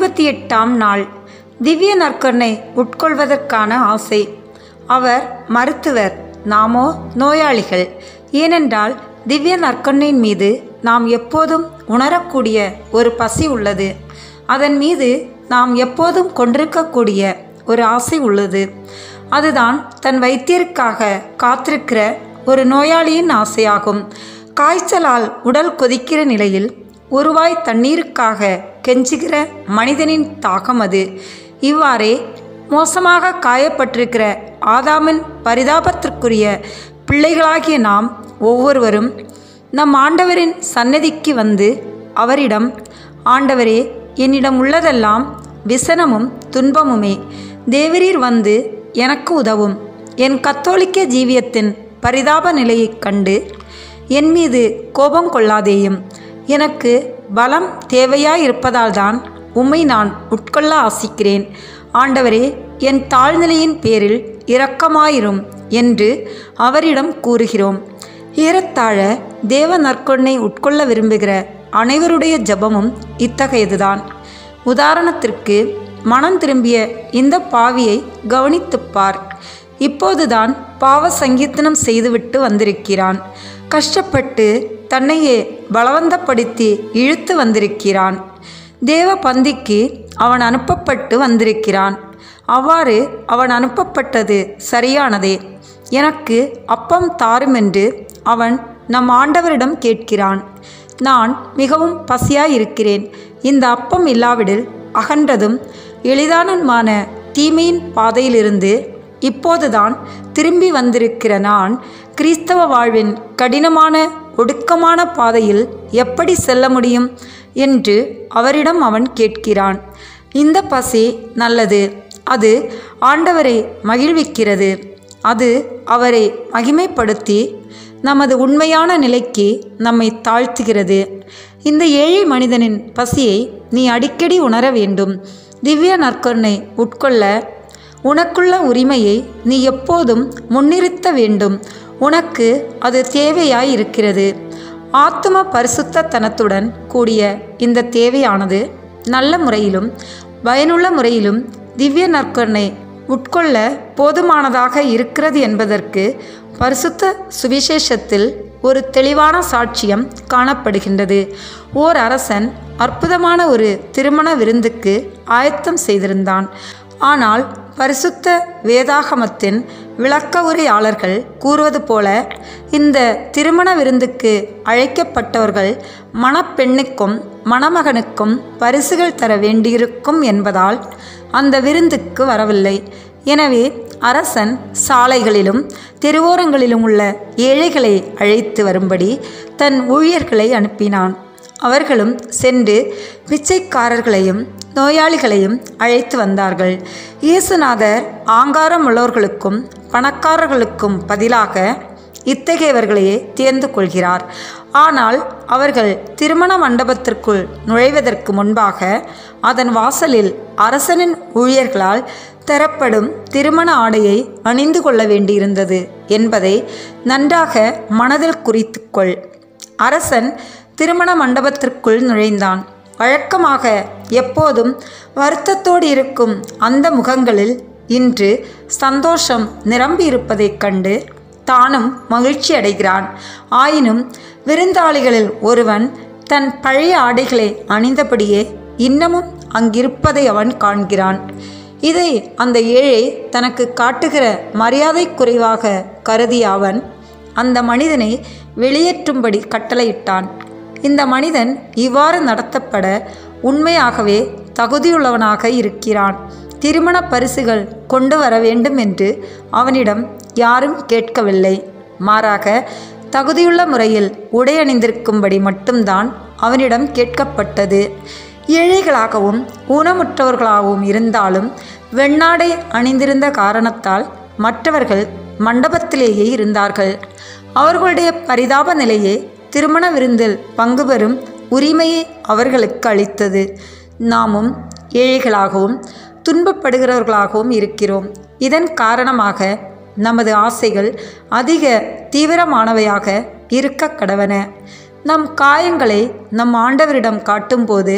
இருபத்தி எட்டாம் நாள் திவ்ய நற்கருணை உட்கொள்வதற்கான ஆசை அவர் மருத்துவர் நாமோ நோயாளிகள் ஏனென்றால் திவ்ய நற்கருணையின் மீது நாம் எப்போதும் உணரக்கூடிய ஒரு பசி உள்ளது அதன் மீது நாம் எப்போதும் கொண்டிருக்கக்கூடிய ஒரு ஆசை உள்ளது அதுதான் தன் வைத்தியருக்காக காத்திருக்கிற ஒரு நோயாளியின் ஆசையாகும் காய்ச்சலால் உடல் கொதிக்கிற நிலையில் ஒருவாய் தண்ணீருக்காக கெஞ்சுகிற மனிதனின் தாகம் அது இவ்வாறே மோசமாக காயப்பட்டிருக்கிற ஆதாமின் பரிதாபத்திற்குரிய பிள்ளைகளாகிய நாம் ஒவ்வொருவரும் நம் ஆண்டவரின் சன்னதிக்கு வந்து அவரிடம் ஆண்டவரே என்னிடம் உள்ளதெல்லாம் விசனமும் துன்பமுமே தேவரீர் வந்து எனக்கு உதவும் என் கத்தோலிக்க ஜீவியத்தின் பரிதாப நிலையைக் கண்டு என் மீது கோபம் கொள்ளாதேயும் எனக்கு பலம் தேவையாயிருப்பதால்தான் உம்மை நான் உட்கொள்ள ஆசிக்கிறேன் ஆண்டவரே என் தாழ்நிலையின் பேரில் இரக்கமாயிரும் என்று அவரிடம் கூறுகிறோம் ஏறத்தாழ தேவ நற்கொன்னை உட்கொள்ள விரும்புகிற அனைவருடைய ஜெபமும் இத்தகையதுதான் உதாரணத்திற்கு மனம் திரும்பிய இந்த பாவியை கவனித்துப் பார் இப்போதுதான் பாவ சங்கீர்த்தனம் செய்துவிட்டு வந்திருக்கிறான் கஷ்டப்பட்டு தன்னையே பலவந்தப்படுத்தி இழுத்து வந்திருக்கிறான் தேவ பந்திக்கு அவன் அனுப்பப்பட்டு வந்திருக்கிறான் அவ்வாறு அவன் அனுப்பப்பட்டது சரியானதே எனக்கு அப்பம் தாருமென்று அவன் நம் ஆண்டவரிடம் கேட்கிறான் நான் மிகவும் பசியாயிருக்கிறேன் இந்த அப்பம் இல்லாவிடில் அகன்றதும் எளிதானமான தீமையின் பாதையிலிருந்து இப்போதுதான் திரும்பி வந்திருக்கிற நான் கிறிஸ்தவ வாழ்வின் கடினமான ஒடுக்கமான பாதையில் எப்படி செல்ல முடியும் என்று அவரிடம் அவன் கேட்கிறான் இந்த பசி நல்லது அது ஆண்டவரை மகிழ்விக்கிறது அது அவரை மகிமைப்படுத்தி நமது உண்மையான நிலைக்கு நம்மை தாழ்த்துகிறது இந்த ஏழை மனிதனின் பசியை நீ அடிக்கடி உணர வேண்டும் திவ்ய நற்கருணை உட்கொள்ள உனக்குள்ள உரிமையை நீ எப்போதும் முன்னிறுத்த வேண்டும் உனக்கு அது தேவையாய் இருக்கிறது ஆத்தும பரிசுத்தத்தனத்துடன் கூடிய இந்த தேவையானது நல்ல முறையிலும் பயனுள்ள முறையிலும் திவ்ய நற்கருணை உட்கொள்ள போதுமானதாக இருக்கிறது என்பதற்கு பரிசுத்த சுவிசேஷத்தில் ஒரு தெளிவான சாட்சியம் காணப்படுகின்றது ஓர் அரசன் அற்புதமான ஒரு திருமண விருந்துக்கு ஆயத்தம் செய்திருந்தான் ஆனால் பரிசுத்த வேதாகமத்தின் விளக்க உரையாளர்கள் கூறுவது போல இந்த திருமண விருந்துக்கு அழைக்கப்பட்டவர்கள் மணப்பெண்ணுக்கும் மணமகனுக்கும் பரிசுகள் தர வேண்டியிருக்கும் என்பதால் அந்த விருந்துக்கு வரவில்லை எனவே அரசன் சாலைகளிலும் தெருவோரங்களிலும் உள்ள ஏழைகளை அழைத்து வரும்படி தன் ஊழியர்களை அனுப்பினான் அவர்களும் சென்று பிச்சைக்காரர்களையும் நோயாளிகளையும் அழைத்து வந்தார்கள் இயேசுநாதர் ஆங்காரம் உள்ளவர்களுக்கும் பணக்காரர்களுக்கும் பதிலாக இத்தகையவர்களையே தேர்ந்து கொள்கிறார் ஆனால் அவர்கள் திருமண மண்டபத்திற்குள் நுழைவதற்கு முன்பாக அதன் வாசலில் அரசனின் ஊழியர்களால் தரப்படும் திருமண ஆடையை அணிந்து கொள்ள வேண்டியிருந்தது என்பதை நன்றாக மனதில் குறித்துக்கொள் அரசன் திருமண மண்டபத்திற்குள் நுழைந்தான் வழக்கமாக எப்போதும் வருத்தத்தோடு இருக்கும் அந்த முகங்களில் இன்று சந்தோஷம் நிரம்பியிருப்பதைக் கண்டு தானும் மகிழ்ச்சி அடைகிறான் ஆயினும் விருந்தாளிகளில் ஒருவன் தன் பழைய ஆடைகளை அணிந்தபடியே இன்னமும் அங்கிருப்பதை அவன் காண்கிறான் இதை அந்த ஏழை தனக்கு காட்டுகிற மரியாதை குறைவாக கருதிய அவன் அந்த மனிதனை வெளியேற்றும்படி கட்டளையிட்டான் இந்த மனிதன் இவ்வாறு நடத்தப்பட உண்மையாகவே தகுதியுள்ளவனாக இருக்கிறான் திருமண பரிசுகள் கொண்டு வர வேண்டும் என்று அவனிடம் யாரும் கேட்கவில்லை மாறாக தகுதியுள்ள முறையில் உடை அணிந்திருக்கும்படி மட்டும்தான் அவனிடம் கேட்கப்பட்டது ஏழைகளாகவும் ஊனமுற்றவர்களாகவும் இருந்தாலும் வெண்ணாடை அணிந்திருந்த காரணத்தால் மற்றவர்கள் மண்டபத்திலேயே இருந்தார்கள் அவர்களுடைய பரிதாப நிலையே திருமண விருந்தில் பங்கு பெறும் உரிமையை அவர்களுக்கு அளித்தது நாமும் ஏழைகளாகவும் துன்பப்படுகிறவர்களாகவும் இருக்கிறோம் இதன் காரணமாக நமது ஆசைகள் அதிக தீவிரமானவையாக இருக்க கடவன நம் காயங்களை நம் ஆண்டவரிடம் காட்டும்போது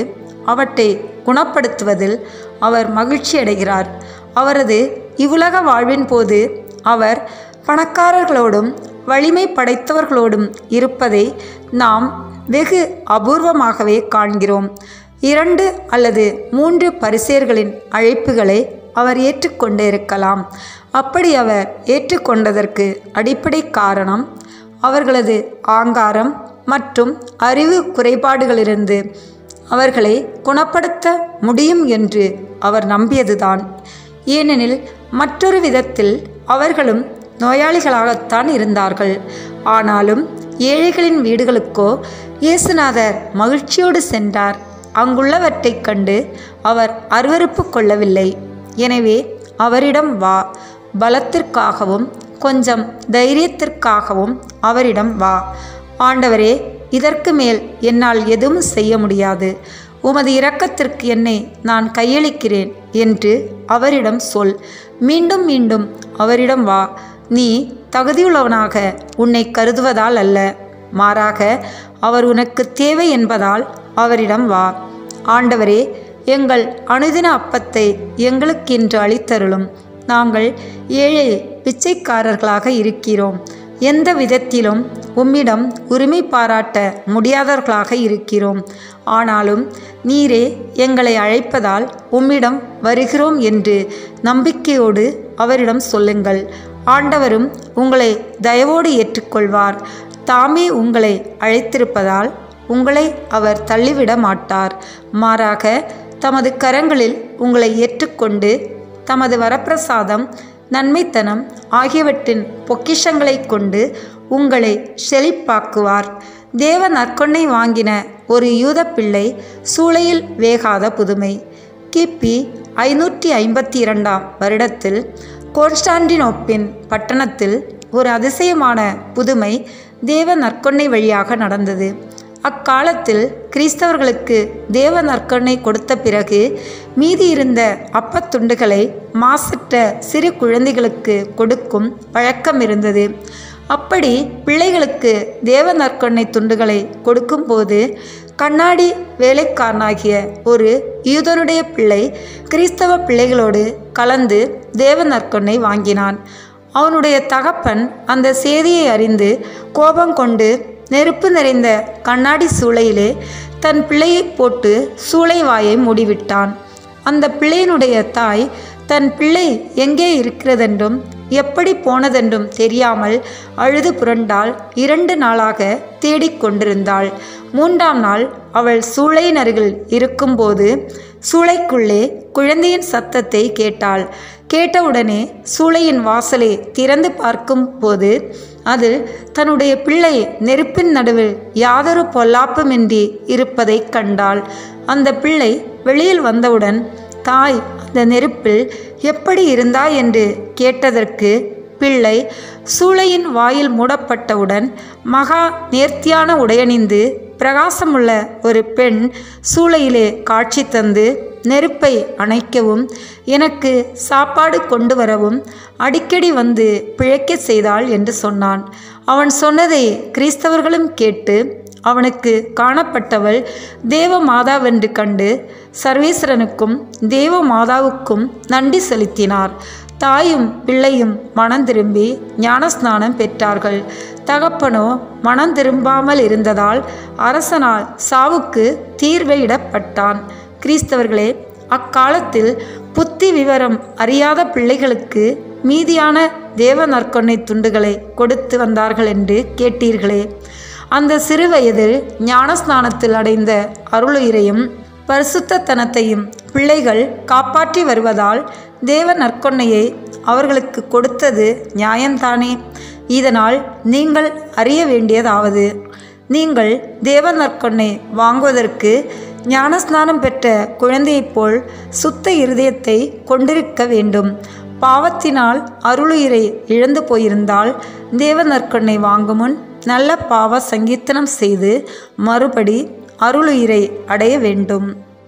அவற்றை குணப்படுத்துவதில் அவர் மகிழ்ச்சியடைகிறார் அவரது இவ்வுலக வாழ்வின் போது அவர் பணக்காரர்களோடும் வலிமை படைத்தவர்களோடும் இருப்பதை நாம் வெகு அபூர்வமாகவே காண்கிறோம் இரண்டு அல்லது மூன்று பரிசேர்களின் அழைப்புகளை அவர் ஏற்றுக்கொண்டு இருக்கலாம் அப்படி அவர் ஏற்றுக்கொண்டதற்கு அடிப்படை காரணம் அவர்களது ஆங்காரம் மற்றும் அறிவு குறைபாடுகளிலிருந்து அவர்களை குணப்படுத்த முடியும் என்று அவர் நம்பியதுதான் ஏனெனில் மற்றொரு விதத்தில் அவர்களும் நோயாளிகளாகத்தான் இருந்தார்கள் ஆனாலும் ஏழைகளின் வீடுகளுக்கோ இயேசுநாதர் மகிழ்ச்சியோடு சென்றார் அங்குள்ளவற்றைக் கண்டு அவர் அருவருப்பு கொள்ளவில்லை எனவே அவரிடம் வா பலத்திற்காகவும் கொஞ்சம் தைரியத்திற்காகவும் அவரிடம் வா ஆண்டவரே இதற்கு மேல் என்னால் எதுவும் செய்ய முடியாது உமது இரக்கத்திற்கு என்னை நான் கையளிக்கிறேன் என்று அவரிடம் சொல் மீண்டும் மீண்டும் அவரிடம் வா நீ தகுதியுள்ளவனாக உன்னை கருதுவதால் அல்ல மாறாக அவர் உனக்கு தேவை என்பதால் அவரிடம் வா ஆண்டவரே எங்கள் அனுதின அப்பத்தை எங்களுக்கென்று அளித்தருளும் நாங்கள் ஏழை பிச்சைக்காரர்களாக இருக்கிறோம் எந்த விதத்திலும் உம்மிடம் உரிமை பாராட்ட முடியாதவர்களாக இருக்கிறோம் ஆனாலும் நீரே எங்களை அழைப்பதால் உம்மிடம் வருகிறோம் என்று நம்பிக்கையோடு அவரிடம் சொல்லுங்கள் ஆண்டவரும் உங்களை தயவோடு ஏற்றுக்கொள்வார் தாமே உங்களை அழைத்திருப்பதால் உங்களை அவர் தள்ளிவிட மாட்டார் மாறாக தமது கரங்களில் உங்களை ஏற்றுக்கொண்டு தமது வரப்பிரசாதம் நன்மைத்தனம் ஆகியவற்றின் பொக்கிஷங்களை கொண்டு உங்களை செழிப்பாக்குவார் தேவ நற்கொன்னை வாங்கின ஒரு யூத பிள்ளை சூளையில் வேகாத புதுமை கிபி ஐநூற்றி ஐம்பத்தி இரண்டாம் வருடத்தில் கோன்ஸ்டாண்டினோப்பின் பட்டணத்தில் ஒரு அதிசயமான புதுமை தேவ நற்கொன்னை வழியாக நடந்தது அக்காலத்தில் கிறிஸ்தவர்களுக்கு தேவ நற்கொன்னை கொடுத்த பிறகு மீதி இருந்த அப்பத்துண்டுகளை மாசற்ற சிறு குழந்தைகளுக்கு கொடுக்கும் வழக்கம் இருந்தது அப்படி பிள்ளைகளுக்கு தேவ நற்கொன்னை துண்டுகளை கொடுக்கும்போது கண்ணாடி வேலைக்காரனாகிய ஒரு யூதனுடைய பிள்ளை கிறிஸ்தவ பிள்ளைகளோடு கலந்து தேவ நற்கொன்னை வாங்கினான் அவனுடைய தகப்பன் அந்த செய்தியை அறிந்து கோபம் கொண்டு நெருப்பு நிறைந்த கண்ணாடி சூளையிலே தன் பிள்ளையை போட்டு சூளை வாயை மூடிவிட்டான் அந்த பிள்ளையினுடைய தாய் தன் பிள்ளை எங்கே இருக்கிறதென்றும் எப்படி போனதென்றும் தெரியாமல் அழுது புரண்டால் இரண்டு நாளாக தேடிக் கொண்டிருந்தாள் மூன்றாம் நாள் அவள் சூளையின் அருகில் இருக்கும்போது சூளைக்குள்ளே குழந்தையின் சத்தத்தை கேட்டாள் கேட்டவுடனே சூளையின் வாசலை திறந்து பார்க்கும்போது அதில் தன்னுடைய பிள்ளை நெருப்பின் நடுவில் யாதொரு பொல்லாப்புமின்றி இருப்பதைக் கண்டாள் அந்த பிள்ளை வெளியில் வந்தவுடன் தாய் அந்த நெருப்பில் எப்படி இருந்தாய் என்று கேட்டதற்கு பிள்ளை சூளையின் வாயில் மூடப்பட்டவுடன் மகா நேர்த்தியான உடையணிந்து பிரகாசமுள்ள ஒரு பெண் சூளையிலே காட்சி தந்து நெருப்பை அணைக்கவும் எனக்கு சாப்பாடு கொண்டு வரவும் அடிக்கடி வந்து பிழைக்க செய்தாள் என்று சொன்னான் அவன் சொன்னதை கிறிஸ்தவர்களும் கேட்டு அவனுக்கு காணப்பட்டவள் தேவ மாதாவென்று கண்டு சர்வேஸ்வரனுக்கும் தேவ மாதாவுக்கும் நன்றி செலுத்தினார் தாயும் பிள்ளையும் மனம் திரும்பி ஞானஸ்நானம் பெற்றார்கள் தகப்பனோ மனம் திரும்பாமல் இருந்ததால் அரசனால் சாவுக்கு தீர்வையிடப்பட்டான் கிறிஸ்தவர்களே அக்காலத்தில் புத்தி விவரம் அறியாத பிள்ளைகளுக்கு மீதியான தேவ நற்கொன்னை துண்டுகளை கொடுத்து வந்தார்கள் என்று கேட்டீர்களே அந்த சிறுவயதில் ஞானஸ்நானத்தில் அடைந்த அருளுயிரையும் பரிசுத்தத்தனத்தையும் பிள்ளைகள் காப்பாற்றி வருவதால் தேவ நற்கொன்னையை அவர்களுக்கு கொடுத்தது நியாயம்தானே இதனால் நீங்கள் அறிய வேண்டியதாவது நீங்கள் தேவ நற்கொன்னை வாங்குவதற்கு ஞானஸ்நானம் பெற்ற குழந்தையைப் போல் சுத்த இருதயத்தை கொண்டிருக்க வேண்டும் பாவத்தினால் அருளுயிரை இழந்து போயிருந்தால் தேவ நற்கொன்னை வாங்கும் முன் நல்ல பாவ சங்கீர்த்தனம் செய்து மறுபடி அருளுயிரை அடைய வேண்டும்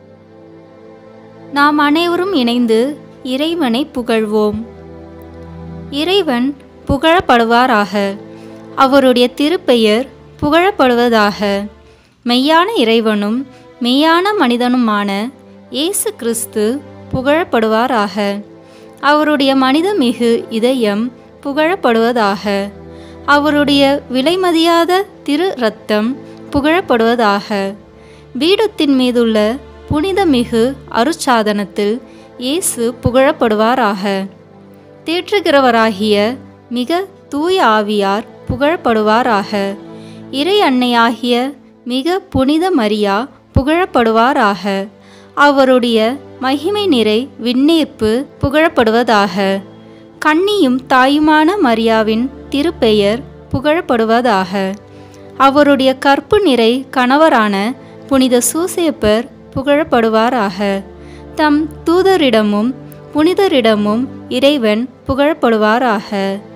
நாம் அனைவரும் இணைந்து இறைவனை புகழ்வோம் இறைவன் புகழப்படுவாராக அவருடைய திருப்பெயர் புகழப்படுவதாக மெய்யான இறைவனும் மெய்யான மனிதனுமான இயேசு கிறிஸ்து புகழப்படுவாராக அவருடைய மனிதமிகு இதயம் புகழப்படுவதாக அவருடைய விலைமதியாத திரு ரத்தம் புகழப்படுவதாக பீடத்தின் மீதுள்ள புனிதமிகு அருட்சாதனத்தில் இயேசு புகழப்படுவாராக தேற்றுகிறவராகிய மிக தூய ஆவியார் புகழப்படுவாராக இறை அன்னையாகிய மிக புனித மரியா புகழப்படுவாராக அவருடைய மகிமை நிறை விண்ணேற்பு புகழப்படுவதாக கன்னியும் தாயுமான மரியாவின் திருப்பெயர் புகழப்படுவதாக அவருடைய கற்பு நிறை கணவரான புனித சூசேப்பர் புகழப்படுவாராக தம் தூதரிடமும் புனிதரிடமும் இறைவன் புகழப்படுவாராக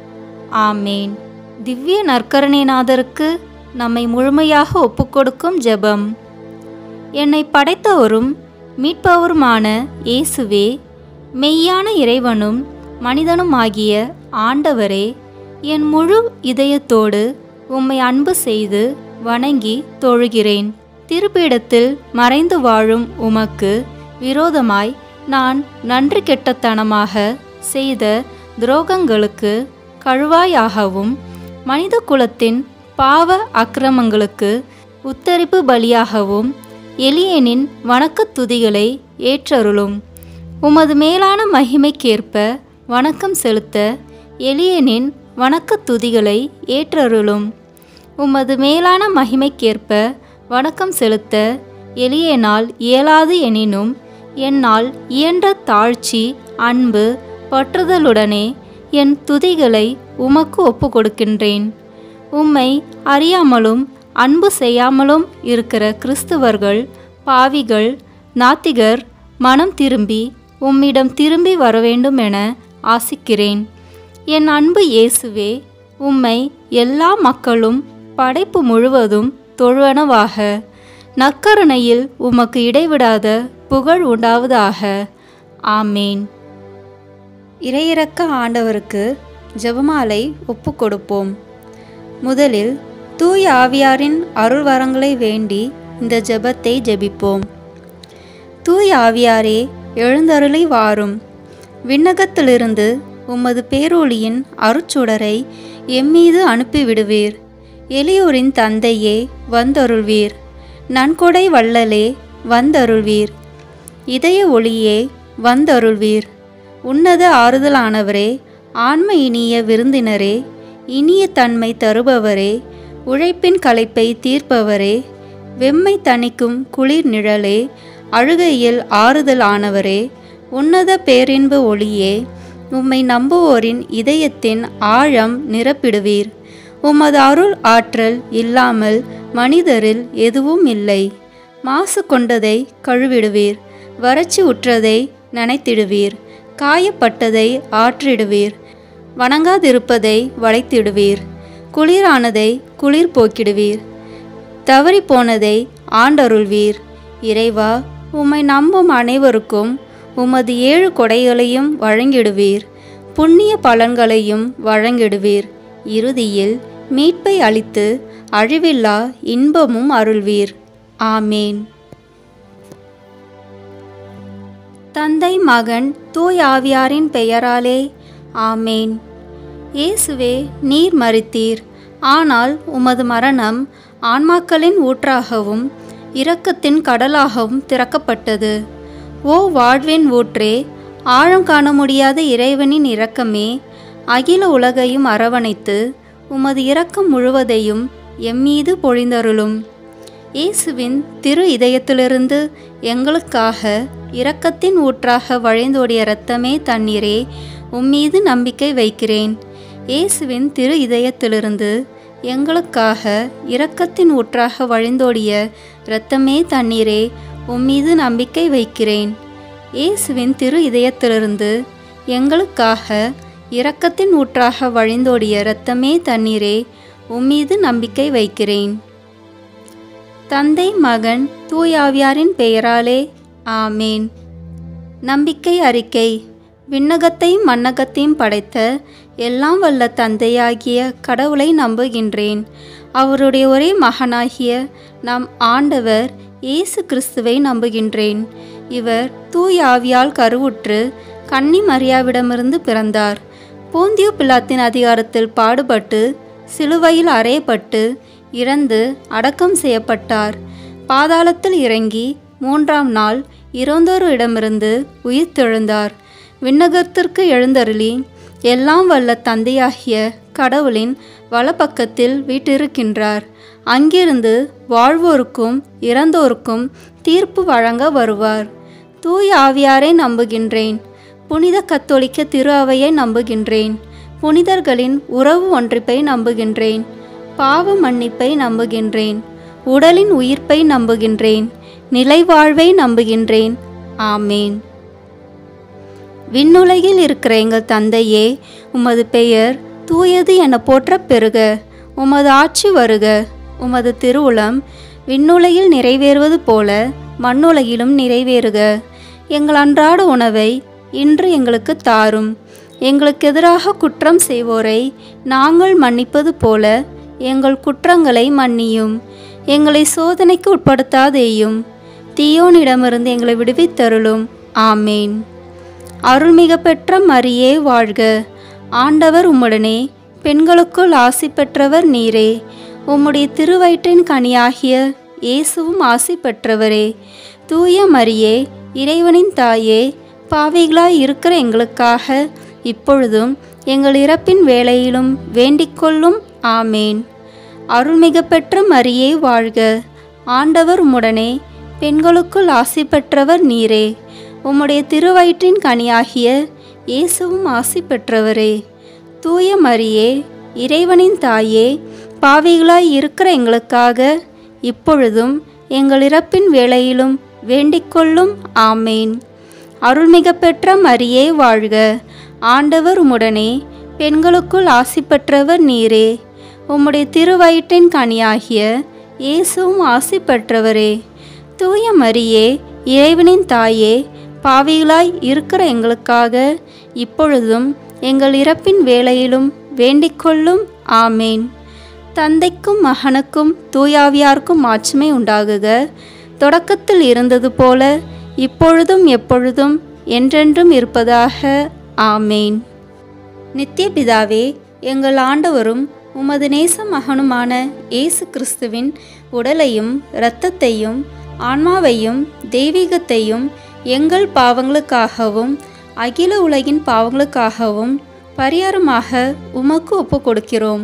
ஆமேன் திவ்ய நற்கரணிநாதருக்கு நம்மை முழுமையாக ஒப்புக்கொடுக்கும் ஜெபம் என்னை படைத்தவரும் மீட்பவருமான இயேசுவே மெய்யான இறைவனும் மனிதனுமாகிய ஆண்டவரே என் முழு இதயத்தோடு உம்மை அன்பு செய்து வணங்கி தொழுகிறேன் திருப்பீடத்தில் மறைந்து வாழும் உமக்கு விரோதமாய் நான் நன்றி கெட்டத்தனமாக செய்த துரோகங்களுக்கு கழுவாயாகவும் மனித குலத்தின் பாவ அக்கிரமங்களுக்கு உத்தரிப்பு பலியாகவும் எளியனின் வணக்கத் துதிகளை ஏற்றருளும் உமது மேலான மகிமைக்கேற்ப வணக்கம் செலுத்த எளியனின் வணக்கத் துதிகளை ஏற்றருளும் உமது மேலான மகிமைக்கேற்ப வணக்கம் செலுத்த எளியனால் இயலாது எனினும் என்னால் இயன்ற தாழ்ச்சி அன்பு பற்றுதலுடனே என் துதிகளை உமக்கு ஒப்பு கொடுக்கின்றேன் உம்மை அறியாமலும் அன்பு செய்யாமலும் இருக்கிற கிறிஸ்துவர்கள் பாவிகள் நாத்திகர் மனம் திரும்பி உம்மிடம் திரும்பி வர வேண்டும் என ஆசிக்கிறேன் என் அன்பு இயேசுவே உம்மை எல்லா மக்களும் படைப்பு முழுவதும் தொழுவனவாக நற்கருணையில் உமக்கு இடைவிடாத புகழ் உண்டாவதாக ஆமேன் இறையிறக்க ஆண்டவருக்கு ஜெபமாலை ஒப்பு கொடுப்போம் முதலில் தூய ஆவியாரின் அருள் வரங்களை வேண்டி இந்த ஜெபத்தை ஜெபிப்போம் தூய ஆவியாரே எழுந்தருளை வாரும் விண்ணகத்திலிருந்து உமது பேரொளியின் அருட்சுடரை எம்மீது அனுப்பிவிடுவீர் எளியோரின் தந்தையே வந்தருள்வீர் நன்கொடை வள்ளலே வந்தருள்வீர் இதய ஒளியே வந்தருள்வீர் உன்னத ஆறுதலானவரே ஆன்ம இனிய விருந்தினரே இனிய தன்மை தருபவரே உழைப்பின் களைப்பை தீர்ப்பவரே வெம்மை தணிக்கும் குளிர் நிழலே அழுகையில் ஆறுதல் ஆனவரே உன்னத பேரின்பு ஒளியே உம்மை நம்புவோரின் இதயத்தின் ஆழம் நிரப்பிடுவீர் உமது அருள் ஆற்றல் இல்லாமல் மனிதரில் எதுவும் இல்லை மாசு கொண்டதை கழுவிடுவீர் வறட்சி உற்றதை நனைத்திடுவீர் காயப்பட்டதை ஆற்றிடுவீர் வணங்காதிருப்பதை வளைத்திடுவீர் குளிரானதை குளிர் போக்கிடுவீர் தவறிப்போனதை ஆண்டருள்வீர் இறைவா உம்மை நம்பும் அனைவருக்கும் உமது ஏழு கொடைகளையும் வழங்கிடுவீர் புண்ணிய பலன்களையும் வழங்கிடுவீர் இறுதியில் மீட்பை அளித்து அழிவில்லா இன்பமும் அருள்வீர் ஆமேன் தந்தை மகன் தூய் ஆவியாரின் பெயராலே ஆமேன் இயேசுவே நீர் மறித்தீர் ஆனால் உமது மரணம் ஆன்மாக்களின் ஊற்றாகவும் இரக்கத்தின் கடலாகவும் திறக்கப்பட்டது ஓ வாழ்வின் ஊற்றே ஆழம் காண முடியாத இறைவனின் இரக்கமே அகில உலகையும் அரவணைத்து உமது இரக்கம் முழுவதையும் எம்மீது பொழிந்தருளும் இயேசுவின் திரு இதயத்திலிருந்து எங்களுக்காக இரக்கத்தின் ஊற்றாக வழிந்தோடிய இரத்தமே தண்ணீரே உம்மீது நம்பிக்கை வைக்கிறேன் இயேசுவின் திரு இதயத்திலிருந்து எங்களுக்காக இரக்கத்தின் ஊற்றாக வழிந்தோடிய இரத்தமே தண்ணீரே உம்மீது நம்பிக்கை வைக்கிறேன் இயேசுவின் திரு இதயத்திலிருந்து எங்களுக்காக இரக்கத்தின் ஊற்றாக வழிந்தோடிய இரத்தமே தண்ணீரே உம்மீது நம்பிக்கை வைக்கிறேன் தந்தை மகன் தூயாவியாரின் பெயராலே ஆமேன் நம்பிக்கை அறிக்கை விண்ணகத்தையும் மண்ணகத்தையும் படைத்த எல்லாம் வல்ல தந்தையாகிய கடவுளை நம்புகின்றேன் அவருடைய ஒரே மகனாகிய நம் ஆண்டவர் இயேசு கிறிஸ்துவை நம்புகின்றேன் இவர் தூய் ஆவியால் கருவுற்று கன்னி மரியாவிடமிருந்து பிறந்தார் போந்தியோ பிலாத்தின் அதிகாரத்தில் பாடுபட்டு சிலுவையில் அறையப்பட்டு இறந்து அடக்கம் செய்யப்பட்டார் பாதாளத்தில் இறங்கி மூன்றாம் நாள் இறந்தோரிடமிருந்து உயிர்த்தெழுந்தார் விண்ணகத்திற்கு எழுந்தருளி எல்லாம் வல்ல தந்தையாகிய கடவுளின் வலப்பக்கத்தில் வீட்டிருக்கின்றார் அங்கிருந்து வாழ்வோருக்கும் இறந்தோருக்கும் தீர்ப்பு வழங்க வருவார் தூய் ஆவியாரை நம்புகின்றேன் புனித கத்தோலிக்க திரு அவையை நம்புகின்றேன் புனிதர்களின் உறவு ஒன்றிப்பை நம்புகின்றேன் பாவ மன்னிப்பை நம்புகின்றேன் உடலின் உயிர்ப்பை நம்புகின்றேன் நிலைவாழ்வை நம்புகின்றேன் ஆமேன் விண்ணுலகில் இருக்கிற எங்கள் தந்தையே உமது பெயர் தூயது என போற்ற பெறுக உமது ஆட்சி வருக உமது திருவுளம் விண்ணுலகில் நிறைவேறுவது போல மண்ணுலகிலும் நிறைவேறுக எங்கள் அன்றாட உணவை இன்று எங்களுக்கு தாரும் எங்களுக்கு எதிராக குற்றம் செய்வோரை நாங்கள் மன்னிப்பது போல எங்கள் குற்றங்களை மன்னியும் எங்களை சோதனைக்கு உட்படுத்தாதேயும் தீயோனிடமிருந்து எங்களை விடுவித்தருளும் ஆமேன் அருள்மிக பெற்ற மரியே வாழ்க ஆண்டவர் உம்முடனே பெண்களுக்குள் ஆசி பெற்றவர் நீரே உம்முடைய திருவயிற்றின் கனியாகிய இயேசுவும் ஆசி பெற்றவரே தூய மரியே இறைவனின் தாயே பாவிகளாய் இருக்கிற எங்களுக்காக இப்பொழுதும் எங்கள் இறப்பின் வேளையிலும் வேண்டிக்கொள்ளும் ஆமேன் அருள்மிக பெற்ற மரியே வாழ்க ஆண்டவர் உம்முடனே பெண்களுக்குள் ஆசி பெற்றவர் நீரே உம்முடைய திருவயிற்றின் கனியாகிய இயேசுவும் ஆசி பெற்றவரே தூய மரியே இறைவனின் தாயே பாவிகளாய் இருக்கிற எங்களுக்காக இப்பொழுதும் எங்கள் இறப்பின் வேளையிலும் வேண்டிக்கொள்ளும் ஆமேன் அருள்மிக பெற்ற மரியே வாழ்க ஆண்டவர் உம்முடனே பெண்களுக்குள் ஆசி பெற்றவர் நீரே உம்முடைய திருவயிற்றின் கனியாகிய இயேசுவும் ஆசி பெற்றவரே தூய மரியே இறைவனின் தாயே பாவிகளாய் இருக்கிற எங்களுக்காக இப்பொழுதும் எங்கள் இறப்பின் வேளையிலும் வேண்டிக்கொள்ளும் ஆமேன் தந்தைக்கும் மகனுக்கும் தூயாவியாருக்கும் மாட்சிமை உண்டாகுக தொடக்கத்தில் இருந்தது போல இப்பொழுதும் எப்பொழுதும் என்றென்றும் இருப்பதாக ஆமேன் நித்திய பிதாவே எங்கள் ஆண்டவரும் உமது நேச மகனுமான இயேசு கிறிஸ்துவின் உடலையும் இரத்தத்தையும் ஆன்மாவையும் தெய்வீகத்தையும் எங்கள் பாவங்களுக்காகவும் அகில உலகின் பாவங்களுக்காகவும் பரிகாரமாக உமக்கு ஒப்புக் கொடுக்கிறோம்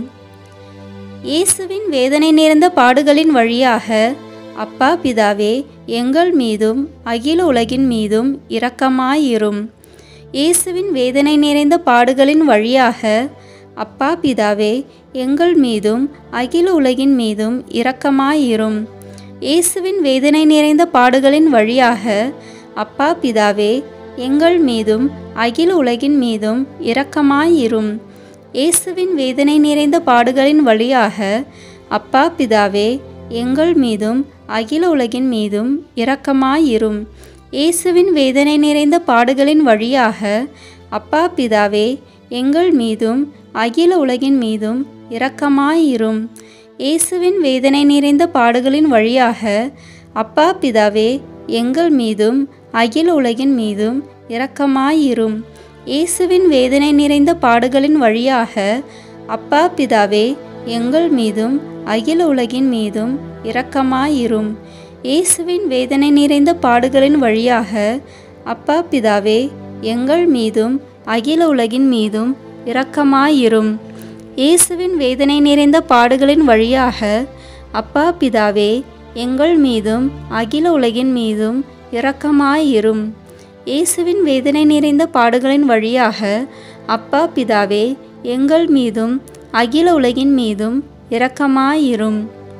இயேசுவின் வேதனை நேர்ந்த பாடுகளின் வழியாக அப்பா பிதாவே எங்கள் மீதும் அகில உலகின் மீதும் இரக்கமாயிரும் இயேசுவின் வேதனை நிறைந்த பாடுகளின் வழியாக அப்பா பிதாவே எங்கள் மீதும் அகில உலகின் மீதும் இரக்கமாயிரும் இயேசுவின் வேதனை நிறைந்த பாடுகளின் வழியாக அப்பா பிதாவே எங்கள் மீதும் அகில உலகின் மீதும் இரக்கமாயிரும் இயேசுவின் வேதனை நிறைந்த பாடுகளின் வழியாக அப்பா பிதாவே எங்கள் மீதும் அகில உலகின் மீதும் இரக்கமாயிரும் இயேசுவின் வேதனை நிறைந்த பாடுகளின் வழியாக அப்பா பிதாவே எங்கள் மீதும் அகில உலகின் மீதும் இரக்கமாயிரும் இயேசுவின் வேதனை நிறைந்த பாடுகளின் வழியாக அப்பா பிதாவே எங்கள் மீதும் அகில உலகின் மீதும் இரக்கமாயிரும் இயேசுவின் வேதனை நிறைந்த பாடுகளின் வழியாக அப்பா பிதாவே எங்கள் மீதும் அகில உலகின் மீதும் இரக்கமாயிரும் இயேசுவின் வேதனை நிறைந்த பாடுகளின் வழியாக அப்பா பிதாவே எங்கள் மீதும் அகில உலகின் மீதும் இரக்கமாயிரும் இயேசுவின் வேதனை நிறைந்த பாடுகளின் வழியாக அப்பா பிதாவே எங்கள் மீதும் அகில உலகின் மீதும் இரக்கமாயிரும் இயேசுவின் வேதனை நிறைந்த பாடுகளின் வழியாக அப்பா பிதாவே எங்கள் மீதும் அகில உலகின் மீதும் இரக்கமாயிரும்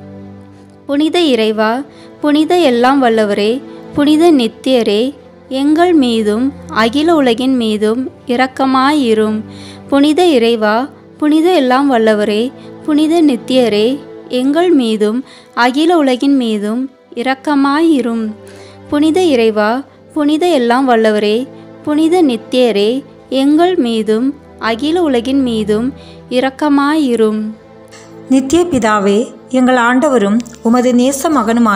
புனித இறைவா புனித எல்லாம் வல்லவரே புனித நித்தியரே எங்கள் மீதும் அகில உலகின் மீதும் இரக்கமாயிரும் புனித இறைவா புனித எல்லாம் வல்லவரே புனித நித்தியரே எங்கள் மீதும் அகில உலகின் மீதும் இரக்கமாயிரும் புனித இறைவா புனித எல்லாம் வல்லவரே புனித நித்தியரே எங்கள் மீதும் அகில உலகின் மீதும் இரக்கமாயிரும் நித்திய பிதாவே எங்கள் ஆண்டவரும் உமது நேச மகனுமான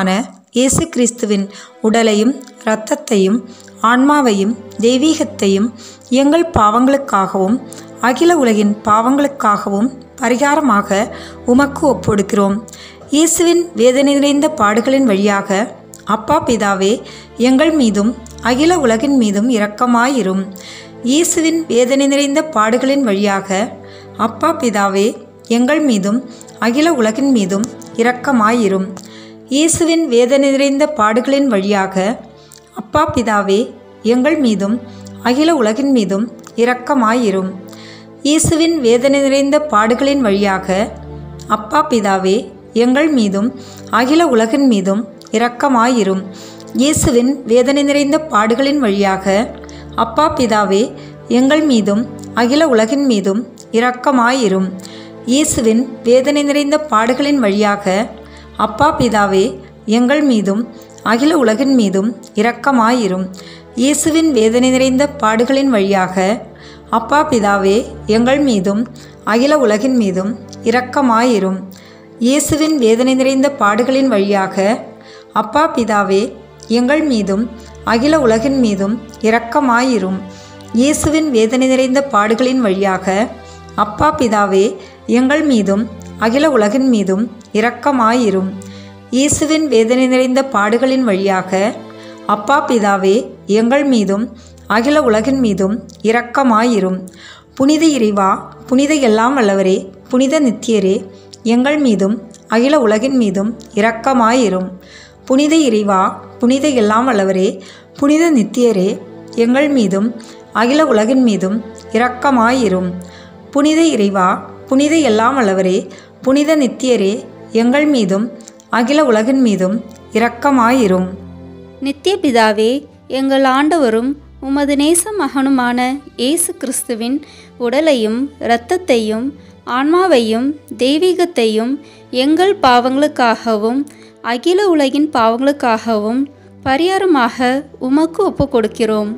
இயேசு கிறிஸ்துவின் உடலையும் இரத்தத்தையும் ஆன்மாவையும் தெய்வீகத்தையும் எங்கள் பாவங்களுக்காகவும் அகில உலகின் பாவங்களுக்காகவும் பரிகாரமாக உமக்கு ஒப்புடுக்கிறோம் இயேசுவின் வேதனை நிறைந்த பாடுகளின் வழியாக அப்பா பிதாவே எங்கள் மீதும் அகில உலகின் மீதும் இரக்கமாயிரும் இயேசுவின் வேதனை நிறைந்த பாடுகளின் வழியாக அப்பா பிதாவே எங்கள் மீதும் அகில உலகின் மீதும் இரக்கமாயிரும் இயேசுவின் வேதனை நிறைந்த பாடுகளின் வழியாக அப்பா பிதாவே எங்கள் மீதும் அகில உலகின் மீதும் இரக்கமாயிரும் இயேசுவின் வேதனை நிறைந்த பாடுகளின் வழியாக அப்பா பிதாவே எங்கள் மீதும் அகில உலகின் மீதும் இரக்கமாயிரும் இயேசுவின் வேதனை நிறைந்த பாடுகளின் வழியாக அப்பா பிதாவே எங்கள் மீதும் அகில உலகின் மீதும் இரக்கமாயிரும் இயேசுவின் வேதனை நிறைந்த பாடுகளின் வழியாக அப்பா பிதாவே எங்கள் மீதும் அகில உலகின் மீதும் இரக்கமாயிரும் இயேசுவின் வேதனை நிறைந்த பாடுகளின் வழியாக அப்பா பிதாவே எங்கள் மீதும் அகில உலகின் மீதும் இரக்கமாயிரும் இயேசுவின் வேதனை நிறைந்த பாடுகளின் வழியாக அப்பா பிதாவே எங்கள் மீதும் அகில உலகின் மீதும் இரக்கமாயிரும் இயேசுவின் வேதனை நிறைந்த பாடுகளின் வழியாக அப்பா பிதாவே எங்கள் மீதும் அகில உலகின் மீதும் இரக்கமாயிரும் இயேசுவின் வேதனை நிறைந்த பாடுகளின் வழியாக அப்பா பிதாவே எங்கள் மீதும் அகில உலகின் மீதும் இரக்கமாயிரும் புனித இறைவா புனித எல்லாம் வல்லவரே புனித நித்தியரே எங்கள் மீதும் அகில உலகின் மீதும் இரக்கமாயிரும் புனித இறைவா புனித எல்லாம் வல்லவரே புனித நித்தியரே எங்கள் மீதும் அகில உலகின் மீதும் இரக்கமாயிரும் புனித இறைவா புனித எல்லாம் வல்லவரே புனித நித்தியரே எங்கள் மீதும் அகில உலகின் மீதும் இரக்கமாயிரும் நித்திய பிதாவே எங்கள் ஆண்டவரும் உமது நேச மகனுமான இயேசு கிறிஸ்துவின் உடலையும் இரத்தத்தையும் ஆன்மாவையும் தெய்வீகத்தையும் எங்கள் பாவங்களுக்காகவும் அகில உலகின் பாவங்களுக்காகவும் பரிகாரமாக உமக்கு ஒப்புக் கொடுக்கிறோம்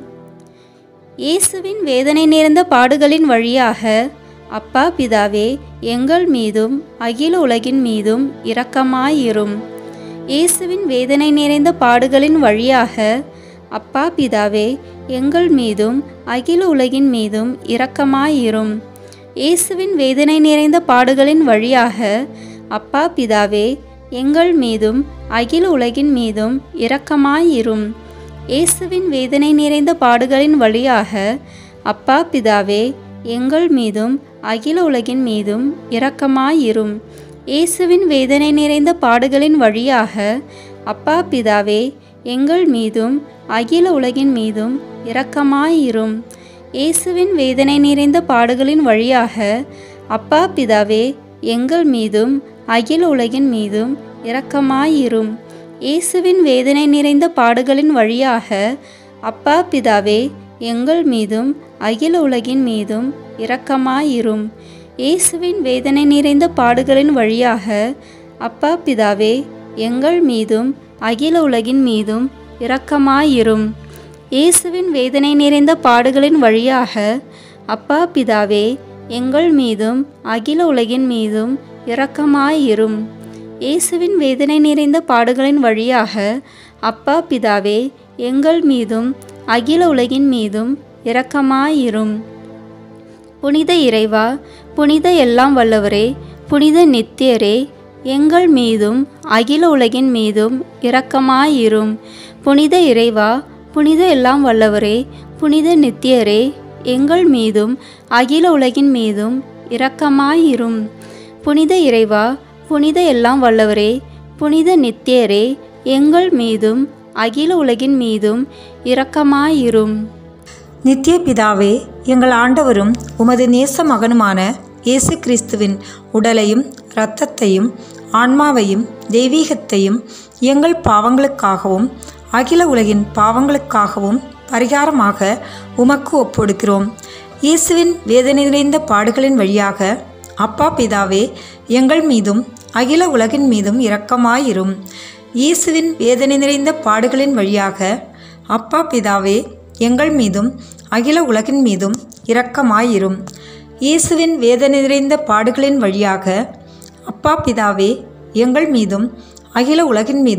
இயேசுவின் வேதனை நிறைந்த பாடுகளின் வழியாக அப்பா பிதாவே எங்கள் மீதும் அகில உலகின் மீதும் இரக்கமாயிரும் இயேசுவின் வேதனை நிறைந்த பாடுகளின் வழியாக அப்பா பிதாவே எங்கள் மீதும் அகில உலகின் மீதும் இரக்கமாயிரும் இயேசுவின் வேதனை நிறைந்த பாடுகளின் வழியாக அப்பா பிதாவே எங்கள் மீதும் அகில உலகின் மீதும் இரக்கமாயிரும் இயேசுவின் வேதனை நிறைந்த பாடுகளின் வழியாக அப்பா பிதாவே எங்கள் மீதும் அகில உலகின் மீதும் இரக்கமாயிரும் இயேசுவின் வேதனை நிறைந்த பாடுகளின் வழியாக அப்பா பிதாவே எங்கள் மீதும் அகில உலகின் மீதும் இரக்கமாயிரும் இயேசுவின் வேதனை நிறைந்த பாடுகளின் வழியாக அப்பா பிதாவே எங்கள் மீதும் அகில உலகின் மீதும் இரக்கமாயிரும் இயேசுவின் வேதனை நிறைந்த பாடுகளின் வழியாக அப்பா பிதாவே எங்கள் மீதும் அகில உலகின் மீதும் இரக்கமாயிரும் இயேசுவின் வேதனை நிறைந்த பாடுகளின் வழியாக அப்பா பிதாவே எங்கள் மீதும் அகில உலகின் மீதும் இரக்கமாயிரும் இயேசுவின் வேதனை நிறைந்த பாடுகளின் வழியாக அப்பா பிதாவே எங்கள் மீதும் அகில உலகின் மீதும் இரக்கமாயிரும் இயேசுவின் வேதனை நிறைந்த பாடுகளின் வழியாக அப்பா பிதாவே எங்கள் மீதும் அகில உலகின் மீதும் இரக்கமாயிரும் புனித இறைவா புனித எல்லாம் வல்லவரே புனித நித்தியரே எங்கள் மீதும் அகில உலகின் மீதும் இரக்கமாயிரும் புனித இறைவா புனித எல்லாம் வல்லவரே புனித நித்தியரே எங்கள் மீதும் அகில உலகின் மீதும் இரக்கமாயிரும் புனித இறைவா புனித எல்லாம் வல்லவரே புனித நித்தியரே எங்கள் மீதும் அகில உலகின் மீதும் இரக்கமாயிரும் நித்திய பிதாவே எங்கள் ஆண்டவரும் உமது நேச மகனுமான இயேசு கிறிஸ்துவின் உடலையும் இரத்தத்தையும் ஆன்மாவையும் தெய்வீகத்தையும் எங்கள் பாவங்களுக்காகவும் அகில உலகின் பாவங்களுக்காகவும் பரிகாரமாக உமக்கு ஒப்புடுக்கிறோம் இயேசுவின் வேதனை நிறைந்த பாடுகளின் வழியாக அப்பா பிதாவே எங்கள் மீதும் அகில உலகின் மீதும் இரக்கமாயிரும் இயேசுவின் வேதனை நிறைந்த பாடுகளின் வழியாக அப்பா பிதாவே எங்கள் மீதும் அகில உலகின் மீதும் இரக்கமாயிரும் இயேசுவின் வேதனை நிறைந்த பாடுகளின் வழியாக அப்பா பிதாவே எங்கள் மீதும் அகில உலகின் மீதும்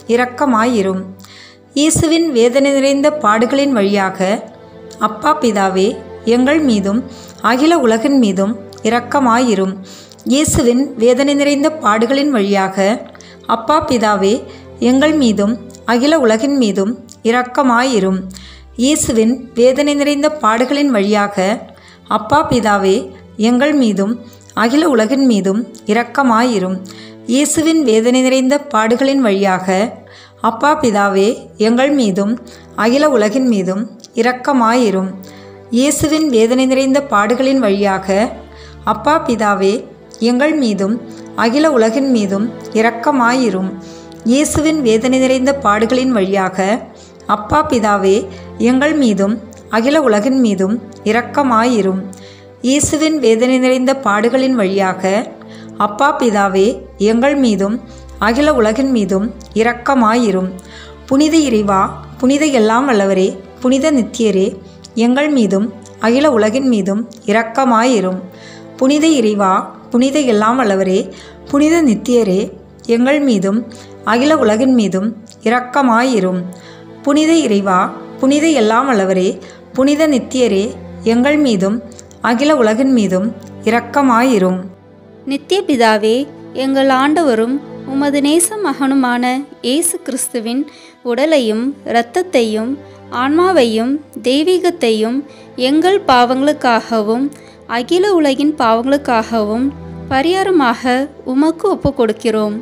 இரக்கமாயிரும் இயேசுவின் வேதனை நிறைந்த பாடுகளின் வழியாக அப்பா பிதாவே எங்கள் மீதும் அகில உலகின் மீதும் இரக்கமாயிரும் இயேசுவின் வேதனை நிறைந்த பாடுகளின் வழியாக அப்பா பிதாவே எங்கள் மீதும் அகில உலகின் மீதும் இரக்கமாயிரும் இயேசுவின் வேதனை நிறைந்த பாடுகளின் வழியாக அப்பா பிதாவே எங்கள் மீதும் அகில உலகின் மீதும் இரக்கமாயிரும் இயேசுவின் வேதனை நிறைந்த பாடுகளின் வழியாக அப்பா பிதாவே எங்கள் மீதும் அகில உலகின் மீதும் இரக்கமாயிரும் இயேசுவின் வேதனை நிறைந்த பாடுகளின் வழியாக அப்பா பிதாவே எங்கள் மீதும் அகில உலகின் மீதும் இரக்கமாயிரும் இயேசுவின் வேதனை நிறைந்த பாடுகளின் வழியாக அப்பா பிதாவே எங்கள் மீதும் அகில உலகின் மீதும் இரக்கமாயிரும் இயேசுவின் வேதனை நிறைந்த பாடுகளின் வழியாக அப்பா பிதாவே எங்கள் மீதும் அகில உலகின் மீதும் இரக்கமாயிரும் புனித இறைவா புனித எல்லாம் வல்லவரே புனித நித்தியரே எங்கள் மீதும் அகில உலகின் மீதும் இரக்கமாயிரும் புனித இறைவா புனித எல்லாம் வல்லவரே புனித நித்தியரே எங்கள் மீதும் அகில உலகின் மீதும் இரக்கமாயிரும் புனித இறைவா புனித எல்லாம் வல்லவரே புனித நித்தியரே எங்கள் மீதும் அகில உலகின் மீதும் இரக்கமாயிரும் நித்திய பிதாவே எங்கள் ஆண்டவரும் உமது நேச மகனுமான இயேசு கிறிஸ்துவின் உடலையும் இரத்தத்தையும் ஆன்மாவையும் தெய்வீகத்தையும் எங்கள் பாவங்களுக்காகவும் அகில உலகின் பாவங்களுக்காகவும் பரிகாரமாக உமக்கு ஒப்புக் கொடுக்கிறோம்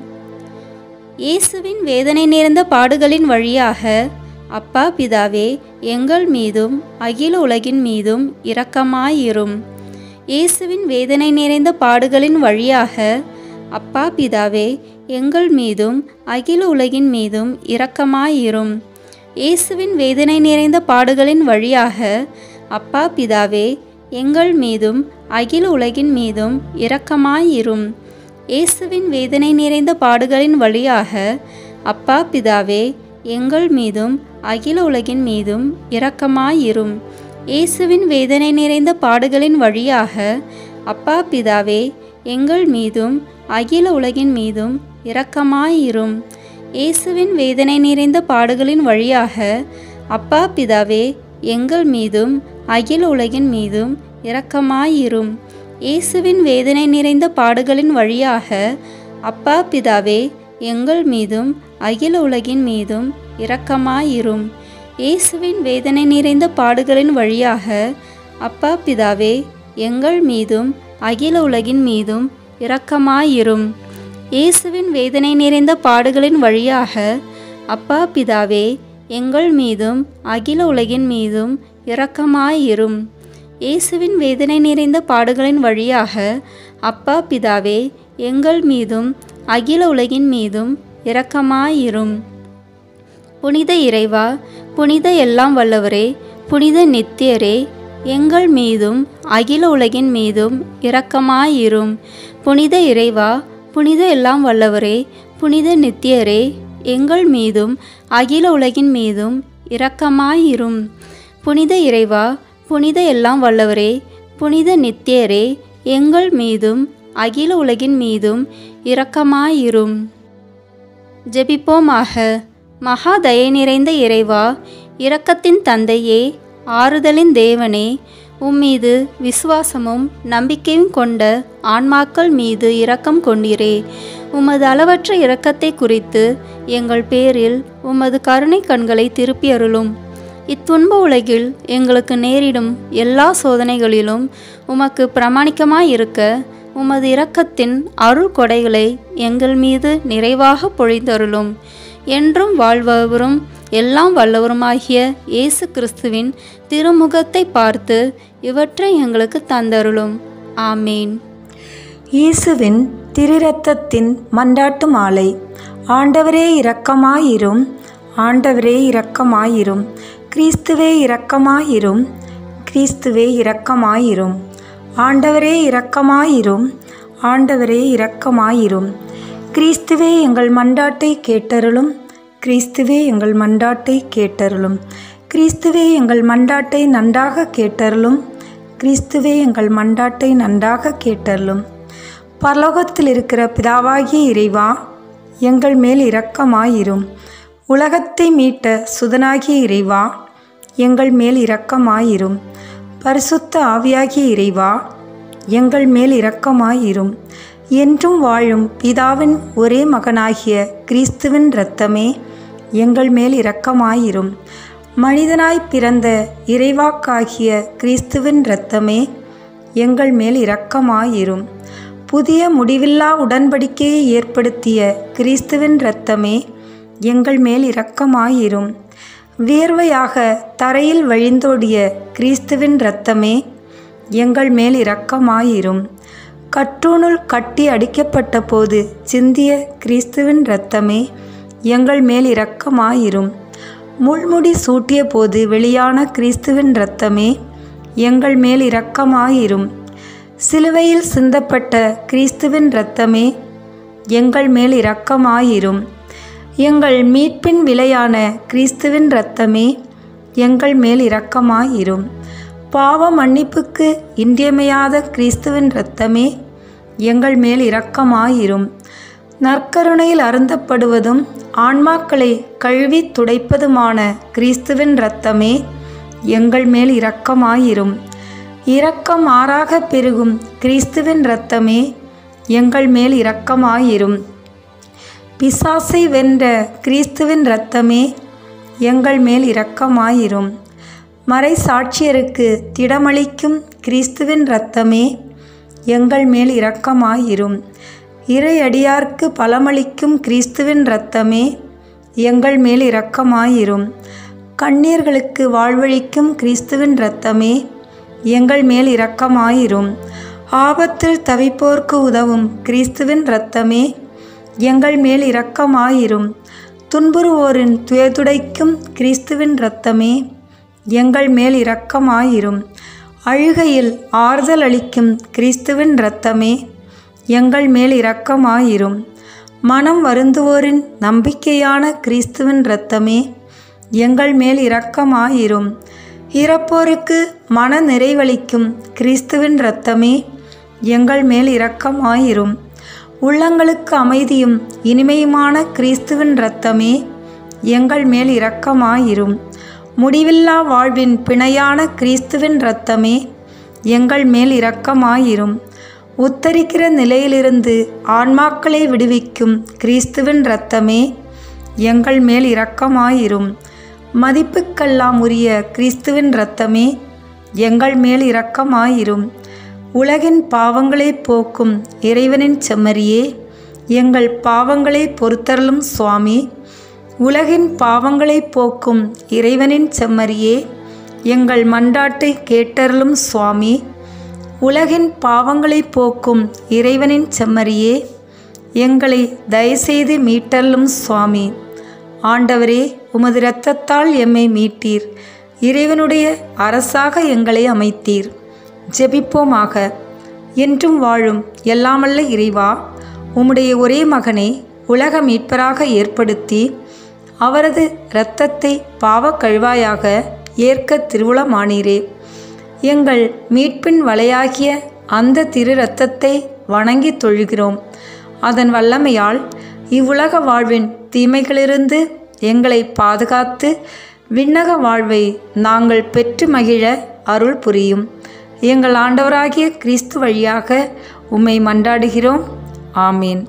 இயேசுவின் வேதனை நேர்ந்த பாடுகளின் வழியாக அப்பா பிதாவே எங்கள் மீதும் அகில உலகின் மீதும் இரக்கமாயிரும் இயேசுவின் வேதனை நிறைந்த பாடுகளின் வழியாக அப்பா பிதாவே எங்கள் மீதும் அகில உலகின் மீதும் இரக்கமாயிரும் இயேசுவின் வேதனை நிறைந்த பாடுகளின் வழியாக அப்பா பிதாவே எங்கள் மீதும் அகில உலகின் மீதும் இரக்கமாயிரும் இயேசுவின் வேதனை நிறைந்த பாடுகளின் வழியாக அப்பா பிதாவே எங்கள் மீதும் அகில உலகின் மீதும் இரக்கமாயிரும் இயேசுவின் வேதனை நிறைந்த பாடுகளின் வழியாக அப்பா பிதாவே எங்கள் மீதும் அகில உலகின் மீதும் இரக்கமாயிரும் இயேசுவின் வேதனை நிறைந்த பாடுகளின் வழியாக அப்பா பிதாவே எங்கள் மீதும் அகில உலகின் மீதும் இரக்கமாயிரும் இயேசுவின் வேதனை நிறைந்த பாடுகளின் வழியாக அப்பா பிதாவே எங்கள் மீதும் அகில உலகின் மீதும் இரக்கமாயிரும் இயேசுவின் வேதனை நிறைந்த பாடுகளின் வழியாக அப்பா பிதாவே எங்கள் மீதும் அகில உலகின் மீதும் இரக்கமாயிரும் இயேசுவின் வேதனை நிறைந்த பாடுகளின் வழியாக அப்பா பிதாவே எங்கள் மீதும் அகில உலகின் மீதும் இரக்கமாயிரும் இயேசுவின் வேதனை நிறைந்த பாடுகளின் வழியாக அப்பா பிதாவே எங்கள் மீதும் அகில உலகின் மீதும் இரக்கமாயிரும் புனித இறைவா புனித எல்லாம் வல்லவரே புனித நித்தியரே எங்கள் மீதும் அகில உலகின் மீதும் இரக்கமாயிரும் புனித இறைவா புனித எல்லாம் வல்லவரே புனித நித்தியரே எங்கள் மீதும் அகில உலகின் மீதும் இரக்கமாயிரும் புனித இறைவா புனித எல்லாம் வல்லவரே புனித நித்தியரே எங்கள் மீதும் அகில உலகின் மீதும் இரக்கமாயிரும் ஜெபிப்போமாக மகா தயை நிறைந்த இறைவா இரக்கத்தின் தந்தையே ஆறுதலின் தேவனே உம்மீது விசுவாசமும் நம்பிக்கையும் கொண்ட ஆன்மாக்கள் மீது இரக்கம் கொண்டீரே உமது அளவற்ற இரக்கத்தை குறித்து எங்கள் பேரில் உமது கருணை கண்களை திருப்பி அருளும் இத்துன்ப உலகில் எங்களுக்கு நேரிடும் எல்லா சோதனைகளிலும் உமக்கு பிரமாணிக்கமாயிருக்க உமது இரக்கத்தின் அருள் கொடைகளை எங்கள் மீது நிறைவாக பொழிந்தருளும் என்றும் வாழ்பவரும் எல்லாம் வல்லவருமாகிய இயேசு கிறிஸ்துவின் திருமுகத்தை பார்த்து இவற்றை எங்களுக்கு தந்தருளும் ஆமேன் இயேசுவின் திருரத்தத்தின் மன்றாட்டு மாலை ஆண்டவரே இரக்கமாயிரும் ஆண்டவரே இரக்கமாயிரும் கிறிஸ்துவே இரக்கமாயிரும் கிறிஸ்துவே இரக்கமாயிரும் ஆண்டவரே இரக்கமாயிரும் ஆண்டவரே இரக்கமாயிரும் கிறிஸ்துவே எங்கள் மன்றாட்டை கேட்டருளும் கிறிஸ்துவே எங்கள் மன்றாட்டை கேட்டருளும் கிறிஸ்துவே எங்கள் மன்றாட்டை நன்றாக கேட்டருளும் கிறிஸ்துவே எங்கள் மன்றாட்டை நன்றாக கேட்டருளும் பரலோகத்தில் இருக்கிற பிதாவாகிய இறைவா எங்கள் மேல் இரக்கமாயிரும் உலகத்தை மீட்ட சுதனாகிய இறைவா எங்கள் மேல் இரக்கமாயிரும் பரிசுத்த ஆவியாகிய இறைவா எங்கள் மேல் இரக்கமாயிரும் என்றும் வாழும் பிதாவின் ஒரே மகனாகிய கிறிஸ்துவின் இரத்தமே எங்கள் மேல் இரக்கமாயிரும் மனிதனாய் பிறந்த இறைவாக்காகிய கிறிஸ்துவின் இரத்தமே எங்கள் மேல் இரக்கமாயிரும் புதிய முடிவில்லா உடன்படிக்கையை ஏற்படுத்திய கிறிஸ்துவின் இரத்தமே எங்கள் மேல் இரக்கமாயிரும் வியர்வையாக தரையில் வழிந்தோடிய கிறிஸ்துவின் இரத்தமே எங்கள் மேல் இரக்கமாயிரும் கற்றூணுள் கட்டி அடிக்கப்பட்ட போது சிந்திய கிறிஸ்துவின் இரத்தமே எங்கள் மேல் இரக்கமாயிரும் முள்முடி சூட்டிய போது வெளியான கிறிஸ்துவின் இரத்தமே எங்கள் மேல் இரக்கமாயிரும் சிலுவையில் சிந்தப்பட்ட கிறிஸ்துவின் இரத்தமே எங்கள் மேல் இரக்கமாயிரும் எங்கள் மீட்பின் விலையான கிறிஸ்துவின் இரத்தமே எங்கள் மேல் இரக்கமாயிரும் பாவ மன்னிப்புக்கு இன்றியமையாத கிறிஸ்துவின் இரத்தமே எங்கள் மேல் இரக்கமாயிரும் நற்கருணையில் அருந்தப்படுவதும் ஆன்மாக்களை கழுவி துடைப்பதுமான கிறிஸ்துவின் இரத்தமே எங்கள் மேல் இரக்கமாயிரும் இரக்கம் ஆறாக பெருகும் கிறிஸ்துவின் இரத்தமே எங்கள் மேல் இரக்கமாயிரும் பிசாசை வென்ற கிறிஸ்துவின் இரத்தமே எங்கள் மேல் இரக்கமாயிரும் மறை சாட்சியருக்கு திடமளிக்கும் கிறிஸ்துவின் இரத்தமே எங்கள் மேல் இரக்கமாயிரும் இறை அடியார்க்கு பலமளிக்கும் கிறிஸ்துவின் இரத்தமே எங்கள் மேல் இரக்கமாயிரும் கண்ணீர்களுக்கு வாழ்வழிக்கும் கிறிஸ்துவின் இரத்தமே எங்கள் மேல் இரக்கமாயிரும் ஆபத்தில் தவிப்போர்க்கு உதவும் கிறிஸ்துவின் இரத்தமே எங்கள் மேல் இரக்கமாயிரும் துன்புறுவோரின் துயதுடைக்கும் கிறிஸ்துவின் இரத்தமே எங்கள் மேல் இரக்கமாயிரும் அழுகையில் ஆறுதல் அளிக்கும் கிறிஸ்துவின் இரத்தமே எங்கள் மேல் இரக்கமாயிரும் மனம் வருந்துவோரின் நம்பிக்கையான கிறிஸ்துவின் இரத்தமே எங்கள் மேல் இரக்கமாயிரும் இறப்போருக்கு மன நிறைவளிக்கும் கிறிஸ்துவின் இரத்தமே எங்கள் மேல் இரக்கமாயிரும் உள்ளங்களுக்கு அமைதியும் இனிமையுமான கிறிஸ்துவின் இரத்தமே எங்கள் மேல் இரக்கமாயிரும் முடிவில்லா வாழ்வின் பிணையான கிறிஸ்துவின் இரத்தமே எங்கள் மேல் இரக்கமாயிரும் உத்தரிக்கிற நிலையிலிருந்து ஆன்மாக்களை விடுவிக்கும் கிறிஸ்துவின் இரத்தமே எங்கள் மேல் இரக்கமாயிரும் மதிப்புக்கெல்லாம் உரிய கிறிஸ்துவின் இரத்தமே எங்கள் மேல் இரக்கமாயிரும் உலகின் பாவங்களை போக்கும் இறைவனின் செம்மறியே எங்கள் பாவங்களை பொறுத்தருளும் சுவாமி உலகின் பாவங்களை போக்கும் இறைவனின் செம்மறியே எங்கள் மன்றாட்டை கேட்டருளும் சுவாமி உலகின் பாவங்களை போக்கும் இறைவனின் செம்மறியே எங்களை தயவுசெய்து மீட்டருளும் சுவாமி ஆண்டவரே உமது இரத்தத்தால் எம்மை மீட்டீர் இறைவனுடைய அரசாக எங்களை அமைத்தீர் ஜெபிப்போமாக என்றும் வாழும் எல்லாமல்ல இறைவா உம்முடைய ஒரே மகனை உலக மீட்பராக ஏற்படுத்தி அவரது இரத்தத்தை பாவக் கழுவாயாக ஏற்க திருவுளமானீரே எங்கள் மீட்பின் வலையாகிய அந்த திரு இரத்தத்தை வணங்கி தொழுகிறோம் அதன் வல்லமையால் இவ்வுலக வாழ்வின் தீமைகளிலிருந்து எங்களை பாதுகாத்து விண்ணக வாழ்வை நாங்கள் பெற்று மகிழ அருள் புரியும் எங்கள் ஆண்டவராகிய கிறிஸ்து வழியாக உம்மை மன்றாடுகிறோம் ஆமீன்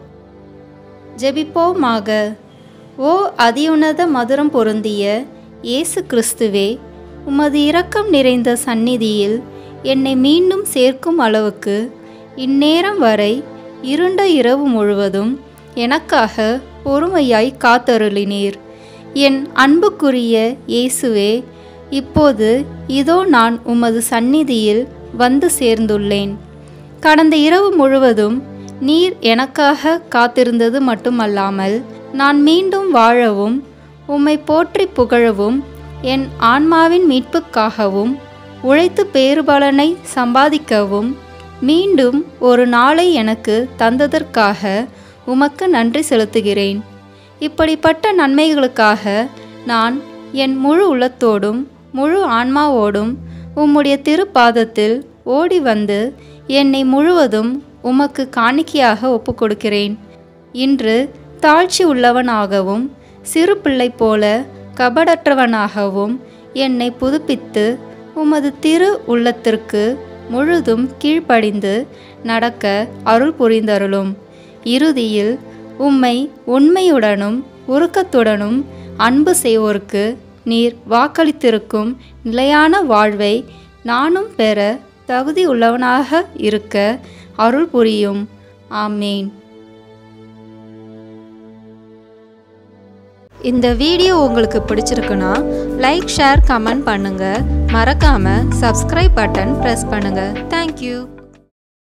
ஜெபிப்போமாக ஓ அதியுன்னத மதுரம் பொருந்திய இயேசு கிறிஸ்துவே உமது இரக்கம் நிறைந்த சந்நிதியில் என்னை மீண்டும் சேர்க்கும் அளவுக்கு இந்நேரம் வரை இருண்ட இரவு முழுவதும் எனக்காக பொறுமையாய் காத்தருளினீர் என் அன்புக்குரிய இயேசுவே இப்போது இதோ நான் உமது சந்நிதியில் வந்து சேர்ந்துள்ளேன் கடந்த இரவு முழுவதும் நீர் எனக்காக காத்திருந்தது மட்டுமல்லாமல் நான் மீண்டும் வாழவும் உம்மை போற்றி புகழவும் என் ஆன்மாவின் மீட்புக்காகவும் உழைத்து பேறுபலனை சம்பாதிக்கவும் மீண்டும் ஒரு நாளை எனக்கு தந்ததற்காக உமக்கு நன்றி செலுத்துகிறேன் இப்படிப்பட்ட நன்மைகளுக்காக நான் என் முழு உள்ளத்தோடும் முழு ஆன்மாவோடும் உம்முடைய திருப்பாதத்தில் ஓடி வந்து என்னை முழுவதும் உமக்கு காணிக்கையாக ஒப்புக்கொடுக்கிறேன் இன்று தாழ்ச்சி உள்ளவனாகவும் சிறு பிள்ளை போல கபடற்றவனாகவும் என்னை புதுப்பித்து உமது திரு உள்ளத்திற்கு முழுதும் கீழ்ப்படிந்து நடக்க அருள் புரிந்தருளும் இறுதியில் உம்மை உண்மையுடனும் உருக்கத்துடனும் அன்பு செய்வோருக்கு நீர் வாக்களித்திருக்கும் நிலையான வாழ்வை நானும் பெற தகுதி உள்ளவனாக இருக்க அருள் புரியும் ஆமேன் இந்த வீடியோ உங்களுக்கு பிடிச்சிருக்குன்னா லைக் ஷேர் கமெண்ட் பண்ணுங்கள் மறக்காமல் சப்ஸ்கிரைப் பட்டன் ப்ரெஸ் பண்ணுங்கள் தேங்க்யூ